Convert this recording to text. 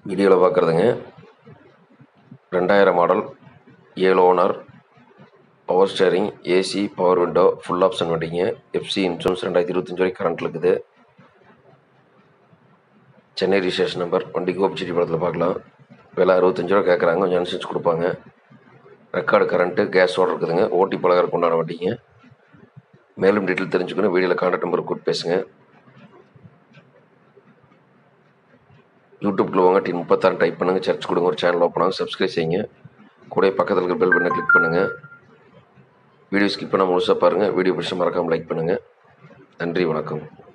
வீடியோவில் பார்க்குறதுங்க ரெண்டாயிரம் மாடல் ஏழு owner power steering AC power window full option வண்டிங்க எஃப்சி இன்சூரன்ஸ் ரெண்டாயிரத்தி இருபத்தஞ்சி வரைக்கும் கரண்ட் இருக்குது சென்னை ரிஜிஸ்ட்ரேஷன் நம்பர் வண்டி கோபிச்செட்டி படத்தில் பார்க்கலாம் விலை அறுபத்தஞ்சு ரூபா கேட்குறாங்க கொஞ்சம் அனுசரிச்சு கொடுப்பாங்க ரெக்கார்டு கரண்ட்டு கேஸோடு இருக்குதுங்க ஓட்டி பழகிறதுக்கு உண்டான வண்டிங்க மேலும் டீட்டெயில் தெரிஞ்சுக்கணும் வீடியோவில் கான்டாக்ட் நம்பர் கூட்டு பேசுங்க யூடியூப்ல வாங்க டீம் முப்பத்தாறு டைப் பண்ணுங்கள் சர்ச் கொடுங்க ஒரு சேனல் ஓப்பன் ஆகும் சப்ஸ்கிரைப் செய்யுங்க கூட பக்கத்தில் இருக்கிற பெல் பண்ண கிளிக் பண்ணுங்கள் வீடியோ ஸ்கிப் பண்ணால் முழுசாக பாருங்கள் வீடியோ பிடிச்சா மறக்காமல் லைக் பண்ணுங்கள் நன்றி வணக்கம்